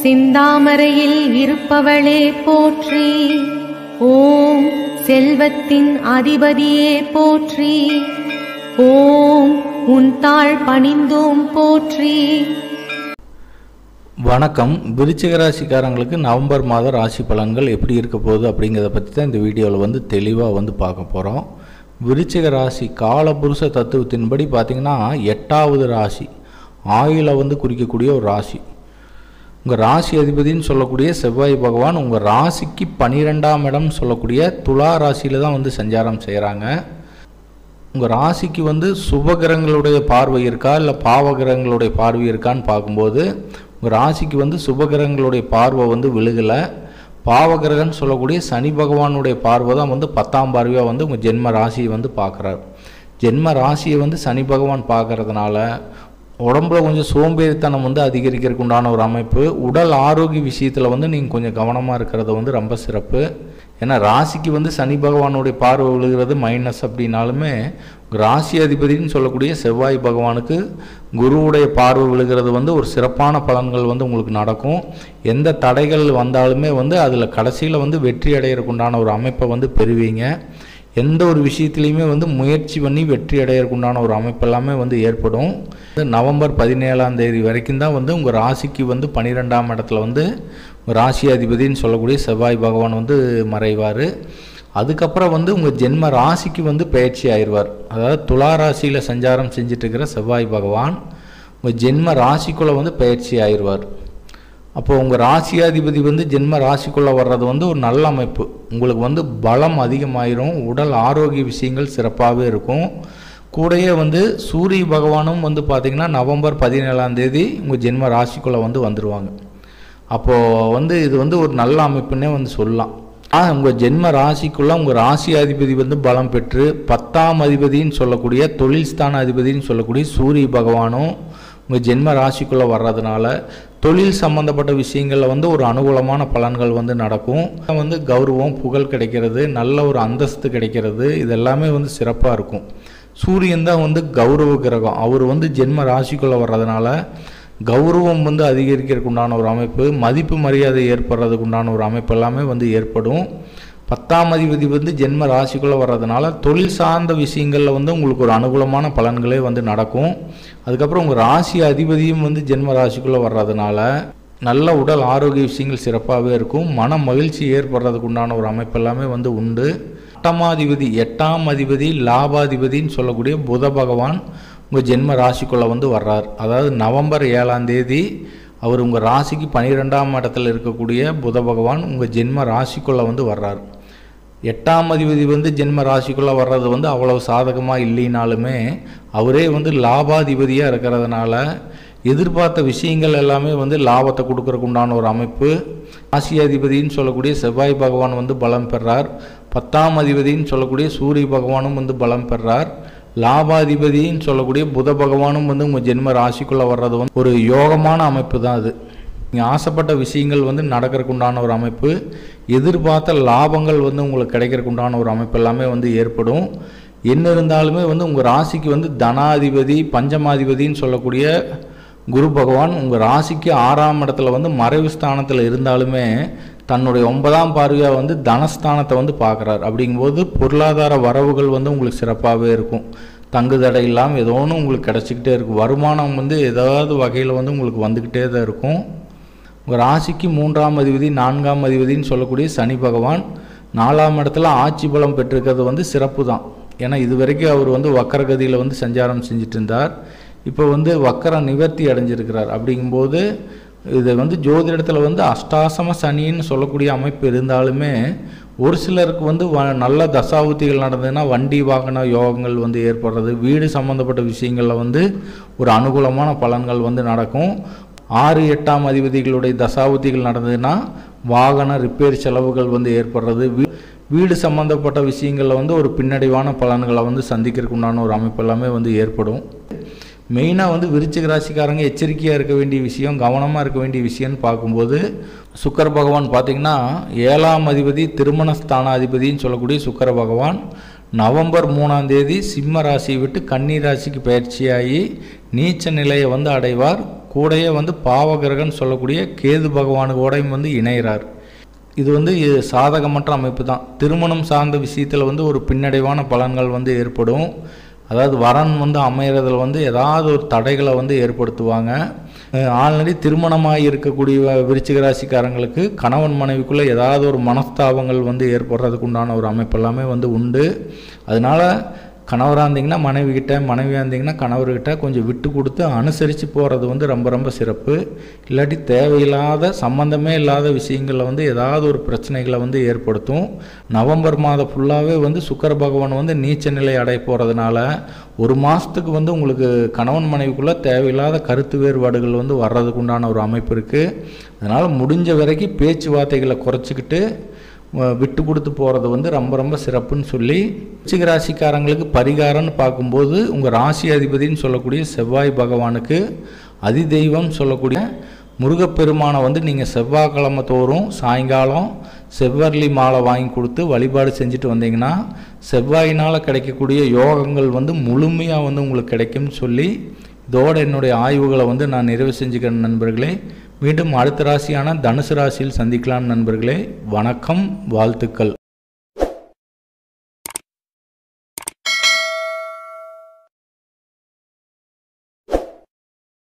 செந்தாமரையில் இருப்பவளே போற்றி ஓம் செல்வத்தின் அதிபதியே போற்றி ஓம் உன் தாழ் பணிந்தோம் போற்றி வணக்கம் விருச்சிக ராசிக்காரங்களுக்கு நவம்பர் மாத ராசி பலன்கள் எப்படி இருக்க போகுது அப்படிங்கிறத பற்றி தான் இந்த வீடியோவில் வந்து தெளிவாக வந்து பார்க்க போகிறோம் விருச்சிக ராசி காலபுருஷ தத்துவத்தின்படி பார்த்திங்கன்னா எட்டாவது ராசி ஆயுளை வந்து குறிக்கக்கூடிய ஒரு ராசி உங்கள் ராசி அதிபதின்னு சொல்லக்கூடிய செவ்வாய் பகவான் உங்கள் ராசிக்கு பன்னிரெண்டாம் இடம் சொல்லக்கூடிய துலா ராசியில் தான் வந்து சஞ்சாரம் செய்கிறாங்க உங்கள் ராசிக்கு வந்து சுபகிரகங்களுடைய பார்வை இருக்கா இல்லை பாவகிரகங்களுடைய பார்வை இருக்கான்னு பார்க்கும்போது உங்கள் ராசிக்கு வந்து சுபகிரகங்களுடைய பார்வை வந்து விழுகலை பாவகிரகன்னு சொல்லக்கூடிய சனி பகவானுடைய பார்வை தான் வந்து பத்தாம் பார்வையாக வந்து உங்கள் ஜென்ம ராசியை வந்து பார்க்குறாரு ஜென்ம ராசியை வந்து சனி பகவான் பார்க்கறதுனால உடம்புல கொஞ்சம் சோம்பேறித்தனம் வந்து அதிகரிக்கிறதுக்கு உண்டான ஒரு அமைப்பு உடல் ஆரோக்கிய விஷயத்தில் வந்து நீங்கள் கொஞ்சம் கவனமாக இருக்கிறது வந்து ரொம்ப சிறப்பு ஏன்னா ராசிக்கு வந்து சனி பகவானுடைய பார்வை விழுகிறது மைனஸ் அப்படின்னாலுமே ராசி அதிபதினு சொல்லக்கூடிய செவ்வாய் பகவானுக்கு குருவுடைய பார்வை விழுகிறது வந்து ஒரு சிறப்பான பலன்கள் வந்து உங்களுக்கு நடக்கும் எந்த தடைகள் வந்தாலுமே வந்து அதில் கடைசியில் வந்து வெற்றி அடையிறதுக்கு உண்டான ஒரு அமைப்பை வந்து பெறுவீங்க எந்த ஒரு விஷயத்துலையுமே வந்து முயற்சி பண்ணி வெற்றி அடையிறதுக்கு உண்டான ஒரு அமைப்பு எல்லாமே வந்து ஏற்படும் நவம்பர் பதினேழாம் தேதி வரைக்கும் தான் வந்து உங்கள் ராசிக்கு வந்து பன்னிரெண்டாம் இடத்துல வந்து உங்கள் ராசி அதிபதினு சொல்லக்கூடிய செவ்வாய் பகவான் வந்து மறைவார் அதுக்கப்புறம் வந்து உங்கள் ஜென்ம ராசிக்கு வந்து பயிற்சி ஆயிடுவார் அதாவது துலா ராசியில் சஞ்சாரம் செஞ்சுட்டு இருக்கிற செவ்வாய் பகவான் உங்கள் ஜென்ம ராசிக்குள்ளே வந்து பயிற்சி ஆயிடுவார் அப்போ உங்கள் ராசியாதிபதி வந்து ஜென்ம ராசிக்குள்ளே வர்றது வந்து ஒரு நல்ல அமைப்பு உங்களுக்கு வந்து பலம் அதிகமாயிரும் உடல் ஆரோக்கிய விஷயங்கள் சிறப்பாகவே இருக்கும் கூடயே வந்து சூரிய பகவானும் வந்து பார்த்திங்கன்னா நவம்பர் பதினேழாம் தேதி உங்கள் ஜென்ம ராசிக்குள்ளே வந்து வந்துடுவாங்க அப்போது வந்து இது வந்து ஒரு நல்ல அமைப்புன்னே வந்து சொல்லலாம் ஆ உங்கள் ஜென்ம ராசிக்குள்ளே உங்கள் ராசி அதிபதி வந்து பலம் பெற்று பத்தாம் அதிபதின்னு சொல்லக்கூடிய தொழில் ஸ்தான அதிபதின்னு சொல்லக்கூடிய சூரிய பகவானும் உங்கள் ஜென்ம ராசிக்குள்ளே வர்றதுனால தொழில் சம்மந்தப்பட்ட விஷயங்களில் வந்து ஒரு அனுகூலமான பலன்கள் வந்து நடக்கும் வந்து கௌரவம் புகழ் கிடைக்கிறது நல்ல ஒரு அந்தஸ்து கிடைக்கிறது இது எல்லாமே வந்து சிறப்பாக இருக்கும் சூரியன் தான் வந்து கௌரவ கிரகம் அவர் வந்து ஜென்ம ராசிக்குள்ளே வர்றதுனால கௌரவம் வந்து அதிகரிக்கிறதுக்கு உண்டான ஒரு அமைப்பு மதிப்பு மரியாதை ஏற்படுறதுக்கு உண்டான ஒரு அமைப்பு எல்லாமே வந்து ஏற்படும் பத்தாம் அதிபதி வந்து ஜென்ம ராசிக்குள்ளே வர்றதுனால தொழில் சார்ந்த விஷயங்களில் வந்து உங்களுக்கு ஒரு அனுகூலமான பலன்களே வந்து நடக்கும் அதுக்கப்புறம் உங்கள் ராசி அதிபதியும் வந்து ஜென்ம ராசிக்குள்ளே வர்றதுனால நல்ல உடல் ஆரோக்கிய விஷயங்கள் சிறப்பாகவே இருக்கும் மன மகிழ்ச்சி ஏற்படுறதுக்கு உண்டான ஒரு அமைப்பு எல்லாமே வந்து உண்டு எட்டாமாதிபதி எட்டாம் அதிபதி லாபாதிபதின்னு சொல்லக்கூடிய புத பகவான் உங்கள் ஜென்ம ராசிக்குள்ளே வந்து வர்றார் அதாவது நவம்பர் ஏழாம் தேதி அவர் உங்கள் ராசிக்கு பன்னிரெண்டாம் இடத்துல இருக்கக்கூடிய புத பகவான் உங்கள் ஜென்ம ராசிக்குள்ளே வந்து வர்றார் எட்டாம் அதிபதி வந்து ஜென்ம ராசிக்குள்ளே வர்றது வந்து அவ்வளவு சாதகமாக இல்லைனாலுமே அவரே வந்து லாபாதிபதியாக இருக்கிறதுனால எதிர்பார்த்த விஷயங்கள் எல்லாமே வந்து லாபத்தை கொடுக்கறக்கு உண்டான ஒரு அமைப்பு ராசி அதிபதின்னு சொல்லக்கூடிய செவ்வாய் பகவான் வந்து பலம் பெறார் பத்தாம் அதிபதின்னு சொல்லக்கூடிய சூரிய பகவானும் வந்து பலம் பெறார் லாபாதிபதின்னு சொல்லக்கூடிய புத பகவானும் வந்து உங்கள் ஜென்ம ராசிக்குள்ளே வர்றது வந்து ஒரு யோகமான அமைப்பு தான் அது நீங்கள் ஆசைப்பட்ட விஷயங்கள் வந்து நடக்கிறதுக்கு உண்டான ஒரு அமைப்பு எதிர்பார்த்த லாபங்கள் வந்து உங்களுக்கு கிடைக்கிறதுக்கு உண்டான ஒரு அமைப்பு எல்லாமே வந்து ஏற்படும் என்ன இருந்தாலுமே வந்து உங்கள் ராசிக்கு வந்து தனாதிபதி பஞ்சமாதிபதின்னு சொல்லக்கூடிய குரு பகவான் உங்கள் ராசிக்கு ஆறாம் இடத்துல வந்து மறைவு ஸ்தானத்தில் இருந்தாலுமே தன்னுடைய ஒன்பதாம் பார்வையாக வந்து தனஸ்தானத்தை வந்து பார்க்குறாரு அப்படிங்கும்போது பொருளாதார வரவுகள் வந்து உங்களுக்கு சிறப்பாகவே இருக்கும் தங்கு தடை இல்லாமல் ஏதோ ஒன்று உங்களுக்கு கிடச்சிக்கிட்டே இருக்கும் வருமானம் வந்து ஏதாவது வகையில் வந்து உங்களுக்கு வந்துக்கிட்டே தான் இருக்கும் உங்கள் ராசிக்கு மூன்றாம் அதிபதி நான்காம் அதிபதின்னு சொல்லக்கூடிய சனி பகவான் நாலாம் இடத்துல ஆட்சி பலம் பெற்றிருக்கிறது வந்து சிறப்பு தான் ஏன்னா இது வரைக்கும் அவர் வந்து வக்கரகதியில் வந்து சஞ்சாரம் செஞ்சுட்டு இருந்தார் இப்போ வந்து வக்கர நிவர்த்தி அடைஞ்சிருக்கிறார் அப்படிங்கும்போது இது வந்து ஜோதிடத்தில் வந்து அஷ்டாசம சனின்னு சொல்லக்கூடிய அமைப்பு இருந்தாலுமே ஒரு சிலருக்கு வந்து வ நல்ல தசாவுத்திகள் நடந்ததுன்னா வண்டி வாகன யோகங்கள் வந்து ஏற்படுறது வீடு சம்மந்தப்பட்ட விஷயங்களில் வந்து ஒரு அனுகூலமான பலன்கள் வந்து நடக்கும் ஆறு எட்டாம் அதிபதிகளுடைய தசாவுத்திகள் நடந்ததுன்னா வாகன ரிப்பேர் செலவுகள் வந்து ஏற்படுறது வீ வீடு சம்மந்தப்பட்ட விஷயங்களில் வந்து ஒரு பின்னடைவான பலன்களை வந்து சந்திக்கிறதுக்கு உண்டான ஒரு அமைப்பு எல்லாமே வந்து ஏற்படும் மெயினாக வந்து விருச்சிக ராசிக்காரங்க எச்சரிக்கையாக இருக்க வேண்டிய விஷயம் கவனமாக இருக்க வேண்டிய விஷயம்னு பார்க்கும்போது சுக்கர பகவான் பார்த்திங்கன்னா ஏழாம் அதிபதி திருமண ஸ்தானாதிபதின்னு சொல்லக்கூடிய சுக்கர பகவான் நவம்பர் மூணாம் தேதி சிம்ம ராசியை விட்டு கன்னி ராசிக்கு பயிற்சியாகி நீச்ச நிலையை வந்து அடைவார் கூடயே வந்து பாவகிரகன்னு சொல்லக்கூடிய கேது பகவானு கூடயும் வந்து இணைகிறார் இது வந்து இ- சாதகமற்ற அமைப்பு தான் திருமணம் சார்ந்த விஷயத்தில் வந்து ஒரு பின்னடைவான பலன்கள் வந்து ஏற்படும் அதாவது வரன் வந்து அமையறதுல வந்து ஏதாவது ஒரு தடைகளை வந்து ஏற்படுத்துவாங்க ஆல்ரெடி திருமணமாக இருக்கக்கூடிய வ- விருச்சிக ராசிக்காரங்களுக்கு கணவன் மனைவிக்குள்ளே ஏதாவது ஒரு மனஸ்தாபங்கள் வந்து ஏற்படுறதுக்கு உண்டான ஒரு அமைப்பு எல்லாமே வந்து உண்டு அதனால கணவராக இருந்தீங்கன்னா மனைவி கிட்ட மனைவியாக இருந்தீங்கன்னா கணவர்கிட்ட கொஞ்சம் விட்டு கொடுத்து அனுசரித்து போகிறது வந்து ரொம்ப ரொம்ப சிறப்பு இல்லாட்டி தேவையில்லாத சம்மந்தமே இல்லாத விஷயங்களில் வந்து ஏதாவது ஒரு பிரச்சனைகளை வந்து ஏற்படுத்தும் நவம்பர் மாதம் ஃபுல்லாகவே வந்து சுக்கர பகவான் வந்து நீச்ச நிலை அடைய போகிறதுனால ஒரு மாதத்துக்கு வந்து உங்களுக்கு கணவன் மனைவிக்குள்ளே தேவையில்லாத கருத்து வேறுபாடுகள் வந்து வர்றதுக்கு உண்டான ஒரு அமைப்பு இருக்குது அதனால் முடிஞ்ச வரைக்கும் பேச்சுவார்த்தைகளை குறைச்சிக்கிட்டு அஹ் விட்டு கொடுத்து போகிறது வந்து ரொம்ப ரொம்ப சிறப்புன்னு சொல்லி விருச்சிக ராசிக்காரங்களுக்கு பரிகாரம்னு பார்க்கும்போது உங்கள் ராசி அதிபதின்னு சொல்லக்கூடிய செவ்வாய் பகவானுக்கு அதிதெய்வம் சொல்லக்கூடிய முருகப்பெருமானை வந்து நீங்கள் செவ்வாய்க்கிழமை தோறும் சாயங்காலம் செவ்வரளி மாலை வாங்கி கொடுத்து வழிபாடு செஞ்சுட்டு வந்தீங்கன்னா செவ்வாயினால் கிடைக்கக்கூடிய யோகங்கள் வந்து முழுமையாக வந்து உங்களுக்கு கிடைக்கும்னு சொல்லி இதோட என்னுடைய ஆய்வுகளை வந்து நான் நிறைவு செஞ்சுக்கிறேன் நண்பர்களே மீண்டும் அடுத்த ராசியான தனுசு ராசியில் சந்திக்கலாம் நண்பர்களே வணக்கம் வாழ்த்துக்கள்